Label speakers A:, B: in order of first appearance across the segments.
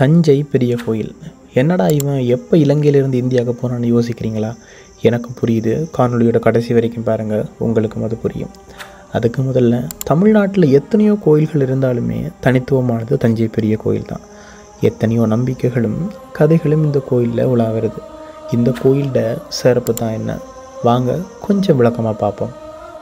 A: தஞ்சை பெரிய கோயில் என்னடா இவன் எப்போ இலங்கையிலிருந்து இந்தியாவுக்கு போனான்னு யோசிக்கிறீங்களா எனக்கு புரியுது காணொளியோட கடைசி வரைக்கும் பாருங்கள் உங்களுக்கும் அது புரியும் அதுக்கு முதல்ல தமிழ்நாட்டில் எத்தனையோ கோயில்கள் இருந்தாலுமே தனித்துவமானது தஞ்சை பெரிய கோயில் தான் எத்தனையோ நம்பிக்கைகளும் கதைகளும் இந்த கோயிலில் உலாவுறது இந்த கோயிலோட சிறப்பு தான் என்ன வாங்க கொஞ்சம் விளக்கமாக பார்ப்போம்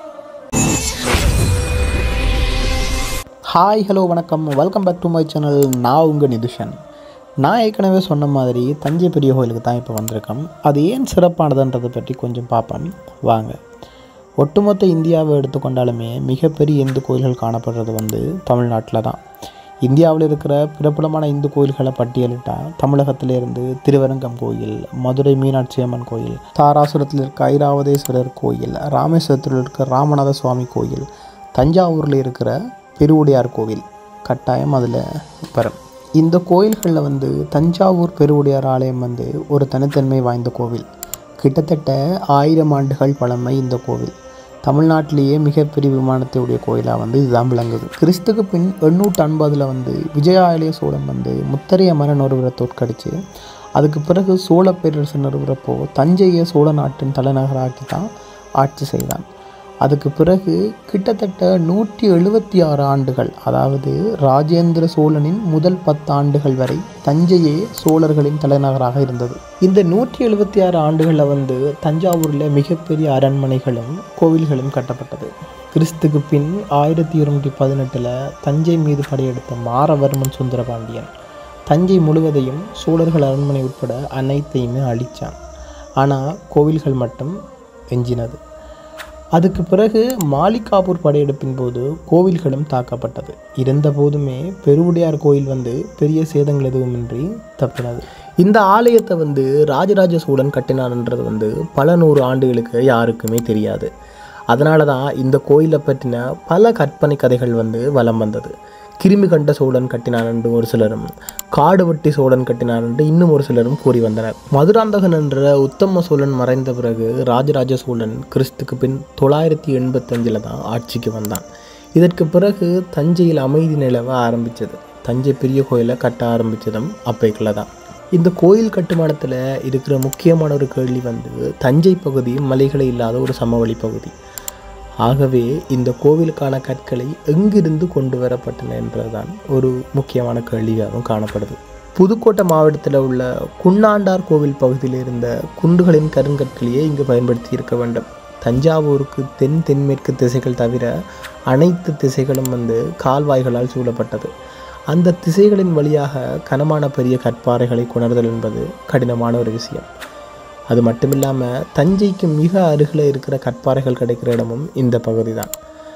A: ஹாய் ஹலோ வணக்கம் welcome back to my channel நான் உங்கள் நிதுஷன் நான் ஏற்கனவே சொன்ன மாதிரி தஞ்சை பெரிய கோயிலுக்கு தான் இப்போ வந்திருக்கேன் அது ஏன் சிறப்பானதுன்றதை பற்றி கொஞ்சம் பார்ப்போம் வாங்க ஒட்டுமொத்த இந்தியாவை எடுத்துக்கொண்டாலுமே மிகப்பெரிய இந்து கோயில்கள் காணப்படுறது வந்து தமிழ்நாட்டில் தான் இந்தியாவில் இருக்கிற பிரபலமான இந்து கோயில்களை பட்டியலிட்டால் தமிழகத்திலிருந்து திருவரங்கம் கோயில் மதுரை மீனாட்சி அம்மன் கோயில் தாராசுரத்தில் இருக்க ஐராவதேஸ்வரர் கோயில் ராமேஸ்வரத்தில் இருக்க ராமநாத சுவாமி கோயில் தஞ்சாவூரில் இருக்கிற பெருவுடையார் கோவில் கட்டாயம் அதில் வரும் இந்த கோயில்களில் வந்து தஞ்சாவூர் பெருவுடையார் ஆலயம் வந்து ஒரு தனித்தன்மை வாய்ந்த கோவில் கிட்டத்தட்ட ஆயிரம் ஆண்டுகள் பழமை இந்த கோவில் தமிழ்நாட்டிலேயே மிகப்பெரிய விமானத்தை உடைய கோயிலாக வந்து இதுதான் விளங்குது கிறிஸ்துக்கு பின் எண்ணூற்று ஐம்பதில் வந்து விஜயாலய சோழன் வந்து முத்தரைய மன்னன் ஒருவரை தோற்கடிச்சு அதுக்கு பிறகு சோழ பேரரசு நிறுவுறப்போ தஞ்சையை சோழ நாட்டின் தலைநகராக்கி தான் ஆட்சி செய்தான் அதுக்கு பிறகு கிட்டத்தட்ட நூற்றி எழுபத்தி ஆறு ஆண்டுகள் அதாவது ராஜேந்திர சோழனின் முதல் பத்து ஆண்டுகள் வரை தஞ்சையே சோழர்களின் தலைநகராக இருந்தது இந்த நூற்றி எழுபத்தி ஆறு ஆண்டுகளில் வந்து தஞ்சாவூரில் மிகப்பெரிய அரண்மனைகளும் கோவில்களும் கட்டப்பட்டது கிறிஸ்துக்கு பின் ஆயிரத்தி இருநூற்றி பதினெட்டில் தஞ்சை மீது படையெடுத்த மாரவர்மன் சுந்தரபாண்டியன் தஞ்சை முழுவதையும் சோழர்கள் அரண்மனை உட்பட அனைத்தையுமே அழித்தான் ஆனால் கோவில்கள் மட்டும் எஞ்சினது அதுக்கு பிறகு மாலிகாபூர் படையெடுப்பின் போது கோவில்களும் தாக்கப்பட்டது இருந்த போதுமே பெருவுடையார் கோயில் வந்து பெரிய சேதங்கள் எதுவுமின்றி தப்பினது இந்த ஆலயத்தை வந்து ராஜராஜ சோழன் கட்டினான்ன்றது வந்து பல நூறு ஆண்டுகளுக்கு யாருக்குமே தெரியாது அதனால தான் இந்த கோயிலை பற்றின பல கற்பனை கதைகள் வந்து வலம் வந்தது கிருமி கண்ட சோழன் கட்டினான் என்று ஒரு சிலரும் காடு வெட்டி சோழன் கட்டினான் என்று இன்னும் ஒரு சிலரும் கூறி வந்தனர் மதுராந்தகன் என்ற உத்தம சோழன் மறைந்த பிறகு ராஜராஜ சோழன் கிறிஸ்துக்கு பின் தொள்ளாயிரத்தி எண்பத்தஞ்சில் தான் ஆட்சிக்கு வந்தான் இதற்கு பிறகு தஞ்சையில் அமைதி நிலவ ஆரம்பித்தது தஞ்சை பெரிய கோயிலை கட்ட ஆரம்பித்ததும் அப்பைக்குள்ள தான் இந்த கோயில் கட்டுமானத்தில் இருக்கிற முக்கியமான ஒரு கேள்வி வந்து தஞ்சை பகுதி மலைகளை இல்லாத ஒரு சமவெளி பகுதி ஆகவே இந்த கோவிலுக்கான கற்களை எங்கிருந்து கொண்டு வரப்பட்டன என்பதுதான் ஒரு முக்கியமான கேள்வியாகவும் காணப்படுது புதுக்கோட்டை மாவட்டத்தில் உள்ள குன்னாண்டார் கோவில் பகுதியில் இருந்த குன்றுகளின் கருங்கற்களையே இங்கு பயன்படுத்தி இருக்க வேண்டும் தஞ்சாவூருக்கு தென் தென்மேற்கு திசைகள் தவிர அனைத்து திசைகளும் வந்து கால்வாய்களால் சூழப்பட்டது அந்த திசைகளின் வழியாக கனமான பெரிய கற்பாறைகளை கொணர்தல் என்பது கடினமான ஒரு விஷயம் அது மட்டும் இல்லாமல் தஞ்சைக்கு மிக அருகில் இருக்கிற கற்பாறைகள் கிடைக்கிற இடமும் இந்த பகுதி தான்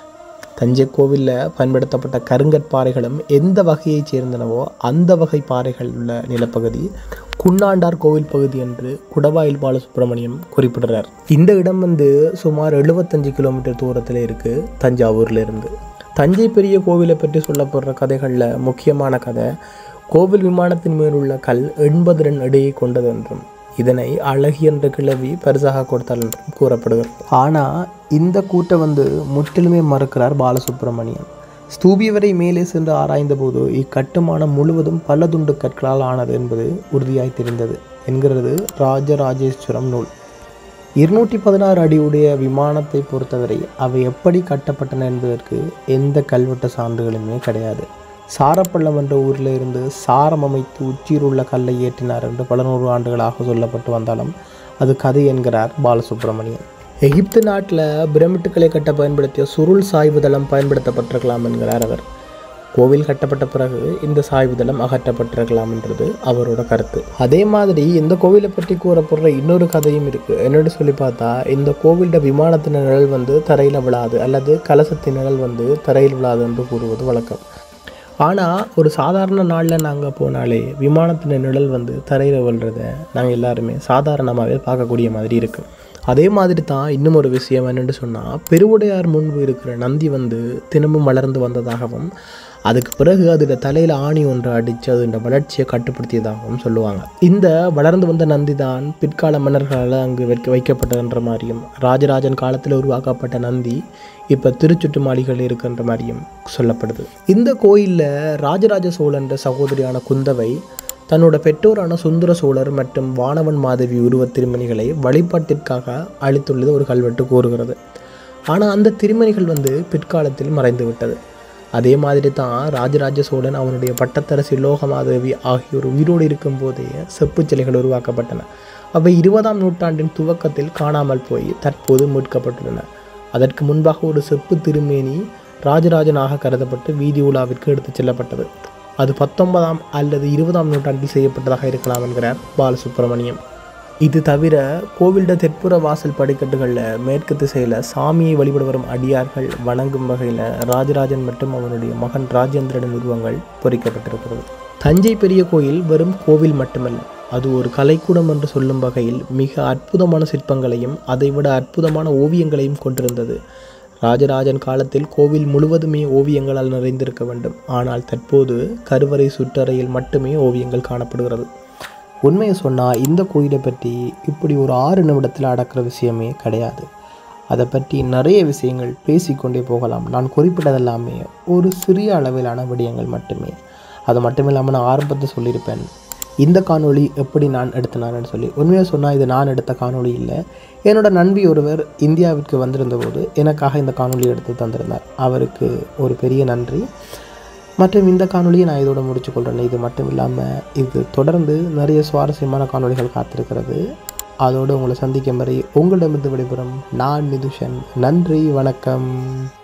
A: தஞ்சை கோவிலில் பயன்படுத்தப்பட்ட கருங்கற்பாறைகளும் எந்த வகையைச் சேர்ந்தனவோ அந்த வகை பாறைகள் உள்ள நிலப்பகுதி குன்னாண்டார் கோவில் பகுதி என்று குடவாயில் பாலசுப்ரமணியம் குறிப்பிடுறார் இந்த இடம் வந்து சுமார் எழுபத்தஞ்சு கிலோமீட்டர் தூரத்தில் இருக்குது தஞ்சாவூர்ல இருந்து தஞ்சை பெரிய கோவிலை பற்றி சொல்லப்படுற கதைகளில் முக்கியமான கதை கோவில் விமானத்தின் மேல் உள்ள கல் எண்பது ரன் எடையை கொண்டது என்றும் இதனை அழகி என்ற கிழவி பரிசாக கொடுத்தால் என்றும் கூறப்படுகிறது ஆனால் இந்த கூட்டை வந்து முற்றிலுமே மறுக்கிறார் பாலசுப்ரமணியன் ஸ்தூபி வரை மேலே சென்று ஆராய்ந்த போது இக்கட்டுமானம் முழுவதும் பல துண்டு கற்களால் ஆனது என்பது உறுதியாய் தெரிந்தது என்கிறது ராஜராஜேஸ்வரம் நூல் இருநூற்றி பதினாறு அடியுடைய விமானத்தை பொறுத்தவரை அவை எப்படி கட்டப்பட்டன என்பதற்கு எந்த கல்வெட்டு சான்றுகளுமே கிடையாது சாரப்பள்ளம் என்ற ஊரில் இருந்து சாரம் அமைத்து உச்சியில் உள்ள கல்லை ஏற்றினார் என்று பல நூறு ஆண்டுகளாக சொல்லப்பட்டு வந்தாலும் அது கதை என்கிறார் பாலசுப்ரமணியன் எகிப்து நாட்டில் பிரமிட்டுக்களை கட்ட பயன்படுத்திய சுருள் சாய்வுதளம் பயன்படுத்தப்பட்டிருக்கலாம் என்கிறார் அவர் கோவில் கட்டப்பட்ட பிறகு இந்த சாய்வுதளம் அகற்றப்பட்டிருக்கலாம் என்றது அவரோட கருத்து அதே மாதிரி இந்த கோவிலை பற்றி கூறப்படுற இன்னொரு கதையும் இருக்குது என்னோட சொல்லி பார்த்தா இந்த கோவிலோட விமானத்தின் நிழல் வந்து தரையில் விழாது அல்லது கலசத்தின் நிழல் வந்து தரையில் விழாது என்று கூறுவது வழக்கம் ஆனால் ஒரு சாதாரண நாளில் நாங்கள் போனாலே விமானத்தின் நிழல் வந்து தரையில் விழுறத நாங்கள் எல்லாருமே சாதாரணமாகவே பார்க்கக்கூடிய மாதிரி இருக்குது அதே மாதிரி தான் இன்னும் ஒரு விஷயம் என்னென்னு சொன்னால் பெருவுடையார் முன்பு இருக்கிற நந்தி வந்து தினமும் வளர்ந்து வந்ததாகவும் அதுக்கு பிறகு அதில் தலையில் ஆணி ஒன்று அடித்து அதோட வளர்ச்சியை கட்டுப்படுத்தியதாகவும் சொல்லுவாங்க இந்த வளர்ந்து வந்த நந்தி தான் பிற்கால மன்னர்களால் அங்கு வைக்க வைக்கப்பட்டதுன்ற மாதிரியும் ராஜராஜன் காலத்தில் உருவாக்கப்பட்ட நந்தி இப்போ திருச்சுட்டு மாளிகையில் இருக்கின்ற மாதிரியும் சொல்லப்படுது இந்த கோயிலில் ராஜராஜ சோழன்ற சகோதரியான குந்தவை தன்னோட பெற்றோரான சுந்தர சோழர் மற்றும் வானவன் மாதவி உருவத் திருமணிகளை வழிபாட்டிற்காக அளித்துள்ளது ஒரு கல்வெட்டு கூறுகிறது ஆனால் அந்த திருமணிகள் வந்து பிற்காலத்தில் மறைந்து விட்டது அதே மாதிரி தான் ராஜராஜ சோழன் அவனுடைய பட்டத்தரசி லோகமாதேவி ஆகியோர் உயிரோடு இருக்கும்போதே செப்புச் சிலைகள் உருவாக்கப்பட்டன அவை இருபதாம் நூற்றாண்டின் துவக்கத்தில் காணாமல் போய் தற்போது மீட்கப்பட்டுள்ளன அதற்கு முன்பாக ஒரு செப்பு திருமேனி ராஜராஜனாக கருதப்பட்டு வீதி உலாவிற்கு எடுத்துச் செல்லப்பட்டது அது பத்தொன்பதாம் அல்லது இருபதாம் நூற்றாண்டில் செய்யப்பட்டதாக இருக்கலாம் என்கிறார் பாலசுப்ரமணியம் இது தவிர கோவில்ட தெற்புற வாசல் படிக்கட்டுகளில் மேற்கு திசையில் சாமியை வழிபட வரும் அடியார்கள் வணங்கும் வகையில் ராஜராஜன் மற்றும் அவனுடைய மகன் ராஜேந்திரனின் உருவங்கள் பொறிக்கப்பட்டிருக்கிறது தஞ்சை பெரிய கோயில் வெறும் கோவில் மட்டுமல்ல அது ஒரு கலைக்கூடம் என்று சொல்லும் வகையில் மிக அற்புதமான சிற்பங்களையும் அதைவிட அற்புதமான ஓவியங்களையும் கொண்டிருந்தது ராஜராஜன் காலத்தில் கோவில் முழுவதுமே ஓவியங்களால் நிறைந்திருக்க வேண்டும் ஆனால் தற்போது கருவறை சுற்றறையில் மட்டுமே ஓவியங்கள் காணப்படுகிறது உண்மையை சொன்னால் இந்த கோயிலை பற்றி இப்படி ஒரு ஆறு நிமிடத்தில் அடக்கிற விஷயமே கிடையாது அதை பற்றி நிறைய விஷயங்கள் பேசிக்கொண்டே போகலாம் நான் குறிப்பிட்டதெல்லாமே ஒரு சிறிய அளவிலான விடயங்கள் மட்டுமே அது மட்டும் இல்லாமல் நான் ஆரம்பத்தை சொல்லியிருப்பேன் இந்த காணொளி எப்படி நான் எடுத்தினான்னு சொல்லி உண்மையாக சொன்னால் இது நான் எடுத்த காணொளி இல்லை என்னோட நண்பி ஒருவர் இந்தியாவிற்கு வந்திருந்த போது எனக்காக இந்த காணொளி எடுத்து தந்திருந்தார் அவருக்கு ஒரு பெரிய நன்றி மற்றும் இந்த காணொளியை நான் இதோட முடிச்சுக்கொள்கிறேன் இது மட்டும் இல்லாமல் இது தொடர்ந்து நிறைய சுவாரஸ்யமான காணொளிகள் காத்திருக்கிறது அதோடு உங்களை சந்திக்கும் வரை உங்களிடமிருந்து விடைபெறும் நான் நிதுஷன் நன்றி வணக்கம்